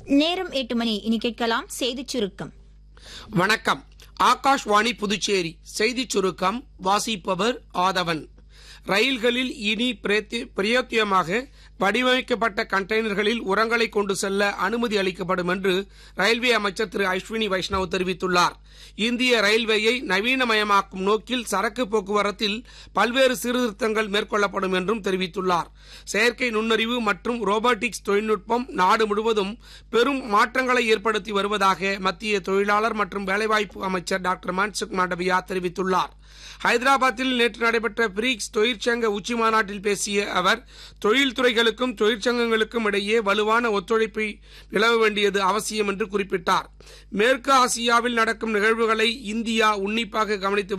நேரம் எட்டு மணி இனி கேட்கலாம் செய்திச் சுருக்கம் வணக்கம் ஆகாஷ்வாணி புதுச்சேரி செய்திச் சுருக்கம் வாசிப்பவர் ஆதவன் ரயில்களில் இனி பிரேத்தி- பிரயோத்தியமாக வடிவமைக்கப்பட்ட கண்டெய்னர்களில் உரங்களை கொண்டு செல்ல அனுமதி அளிக்கப்படும் என்று ரயில்வே அமைச்சர் திரு அஸ்வினி வைஷ்ணவ் தெரிவித்துள்ளார் இந்திய ரயில்வேயை நவீனமயமாக்கும் நோக்கில் சரக்கு போக்குவரத்தில் பல்வேறு சீர்திருத்தங்கள் மேற்கொள்ளப்படும் என்றும் தெரிவித்துள்ளார் செயற்கை நுண்ணறிவு மற்றும் ரோபோட்டிக்ஸ் தொழில்நுட்பம் நாடு முழுவதும் பெரும் மாற்றங்களை ஏற்படுத்தி வருவதாக மத்திய தொழிலாளர் மற்றும் வேலைவாய்ப்பு அமைச்சர் டாக்டர் மன்சுக் மாண்டவியா தெரிவித்துள்ளார் ஹைதராபாத்தில் நேற்று நடைபெற்ற பிரிக்ஸ் தொழிற்சங்க உச்சி மாநாட்டில் பேசிய அவர் தொழில்துறைகளுக்கும் தொழிற்சங்கங்களுக்கும் இடையே வலுவான ஒத்துழைப்பை நிலவ வேண்டியது அவசியம் என்று குறிப்பிட்டார் மேற்கு ஆசியாவில் நடக்கும் நிகழ்வுகளை இந்தியா உன்னிப்பாக கவனித்து